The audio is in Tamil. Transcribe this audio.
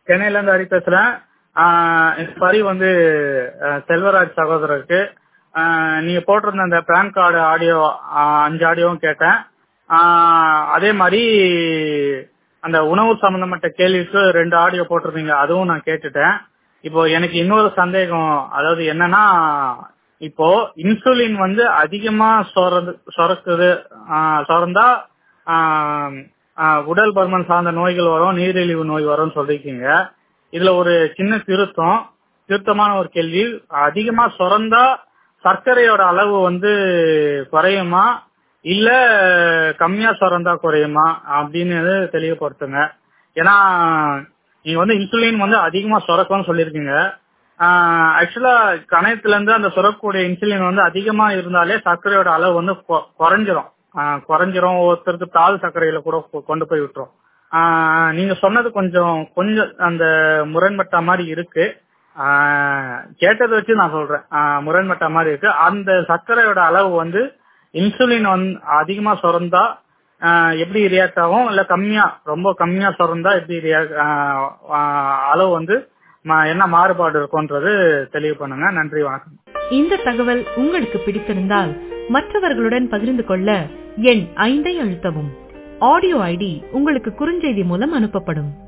சென்னையில இருந்து ஹரி பேசுறேன் ஆஹ் இந்த மாதிரி வந்து அஹ், செல்வராஜ் சகோதரருக்கு ஆஹ், நீங்க போட்டிருந்த அந்த பேன் கார்டு ஆடியோ அஞ்சு ஆடியோவும் கேட்டேன் ஆஹ், அதே மாதிரி அந்த உணவு சம்பந்தப்பட்ட கேள்விக்கு ரெண்டு ஆடியோ போட்டிருந்தீங்க அதுவும் நான் கேட்டுட்டேன் இப்போ எனக்கு இன்னொரு சந்தேகம் அதாவது என்னன்னா இப்போ இன்சுலின் வந்து அதிகமா சொரது சொரக்குது ஆஹ், சொரந்தா ஆஹ், ஆஹ், உடல் பருமன் சார்ந்த நோய்கள் வரும் நீரிழிவு நோய் வரும்னு சொல்லிருக்கீங்க இதுல ஒரு சின்ன திருத்தம் திருத்தமான ஒரு கேள்வி அதிகமா சுரந்தா சர்க்கரையோட அளவு வந்து குறையுமா இல்ல கம்மியா சுரந்தா குறையுமா அப்படின்னு தெளிவுபடுத்துங்க ஏன்னா நீங்க வந்து இன்சுலின் வந்து அதிகமா சுரக்கும்னு சொல்லியிருக்கீங்க ஆக்சுவலா கணையத்துல இருந்து அந்த சுரக்கக்கூடிய இன்சுலின் வந்து அதிகமா இருந்தாலே சர்க்கரையோட அளவு வந்து கொ- குறைஞ்சிரும் ஆஹ் குறைஞ்சிரும் ஒருத்தருக்கு தாழ் சர்க்கரையில கூட கொ- கொண்டு போய் விட்டுரும் ஆஹ் நீங்க சொன்னது கொஞ்சம் கொஞ்சம் அந்த முரண்பட்ட மாதிரி இருக்கு ஆஹ் கேட்டதை வச்சு நான் சொல்றேன் ஆஹ் முரண்பட்ட மாதிரி இருக்கு அந்த சர்க்கரையோட அளவு வந்து இன்சுலின் வந்து அதிகமா சுரந்தா ஆஹ் எப்படி ரியாக்ட் ஆகும் இல்ல கம்மியா ரொம்ப கம்மியா சுரந்தா எப்படி react- ஆஹ் ஆஹ் அளவு வந்து ம- என்ன மாறுபாடு இருக்கும்ன்றது தெளிவு பண்ணுங்க நன்றி வணக்கம் இந்த தகவல் உங்களுக்கு பிடித்திருந்தால் மற்றவர்களுடன் பகிர்ந்து கொள்ள எண் ஐந்தை அழுத்தவும் ஆடியோ ஐடி உங்களுக்கு குறுஞ்செய்தி மூலம் அனுப்பப்படும்